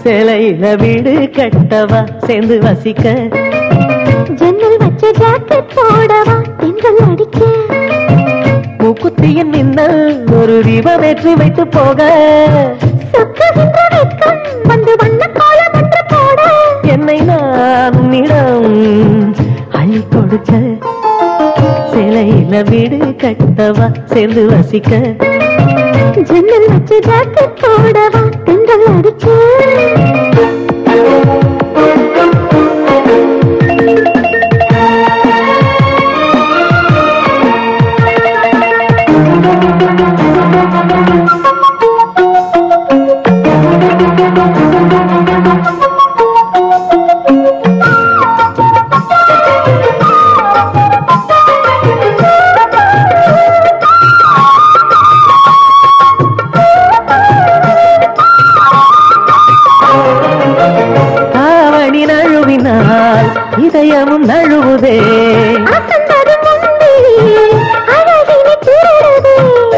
சிலையில வீடு கட்டவா சேர்ந்து வசிக்க ஜன்னல் வச்ச ஜாக்கெட் போடவா தென்றல் அடிக்க மூக்குத்தியின் மின்னல் ஒரு தீபம் ஏற்றி வைத்து போக சொக்குகின்ற வெட்கம் வந்து வண்ண கோலம் ஒன்று போட என்னை நான் உன்னிடம் அள்ளி கொடுக்க சிலையில வீடு கட்டவா சேர்ந்து வசிக்க ஜன்னல் வச்ச ஜாக்கெட் போடவா தென்றல் அடிக்க ஆவணி நழுவினால் இதயமும் நழுவுதே அசந்தது முந்திரி அழகினை திருடுதே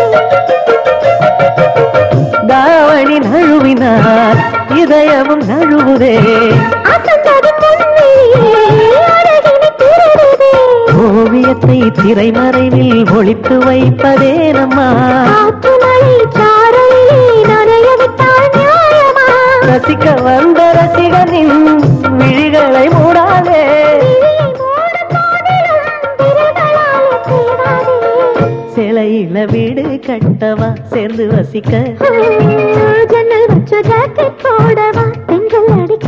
தாவணி நழுவினால் இதயமும் நழுவுதே அசந்தது முந்திரி அழகினை திருடுதே ஓவியத்தை திரைமறைவில் ஒளித்து வைப்பதே நம்மா காற்று மழை சாரலிலே நனைய விட்டால் நியாயமா ரசிக்க வந்த ரசிகனின் விழிகளை மூடாதே விழியை மூடும் போதிலும் விரல்களாலே தேடாதே. சிலையில வீடு கட்டவா சேர்ந்து வசிக்க ஜன்னல் வச்ச ஜாக்கெட் போடவா தென்றல் அடிக்க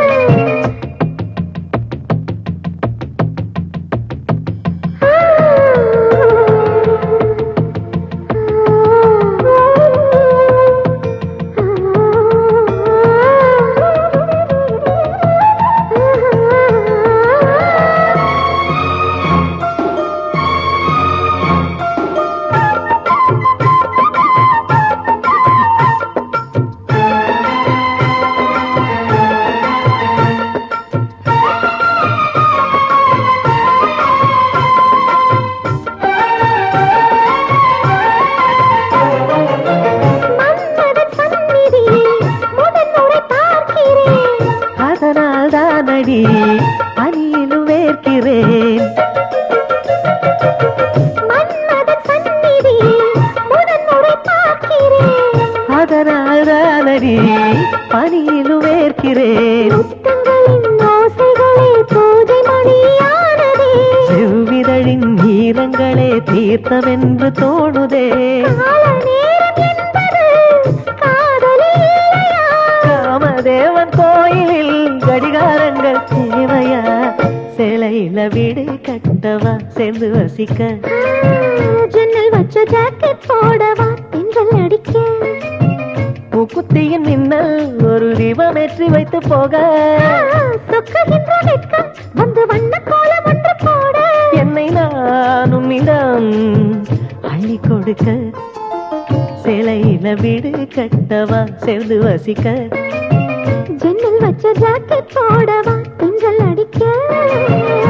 மன்மதன் சந்நிதியில் முதன்முறை பார்க்கிறேன் அதனால் தானடி பனியிலும் வேர்க்கிறேன் மன்மதன் சந்நிதியில் முதன்முறை பார்க்கிறேன் அதனால் தானடி பனியிலும் வேர்க்கிறேன் முத்தங்களின் ஓசைகளே பூஜை மணியானதே செவ்விதழின் ஈரங்களே தீர்த்தமென்று தோணுதே கால நேரம் என்பது காதலில் இல்லையா காமதேவன் கோயிலில் கடிகாரங்கள் தேவையா சிலையில வீடு கட்டவா சேர்ந்து வசிக்க ஜன்னல் வச்ச ஜாக்கெட் போடவா தென்றல் அடிக்க மூக்குத்தியின் மின்னல் ஒரு தீபம் ஏற்றி வைத்து போக சொக்குகின்ற வெட்கம் வந்து வண்ண கோலம் ஒன்று போட என்னை நான் உன்னிடம் அள்ளி கொடுக்க சிலையில வீடு கட்டவா சேர்ந்து வசிக்க ஜன்னல் வச்ச ஜாக்கெட் போடவா தென்றல் அடிக்க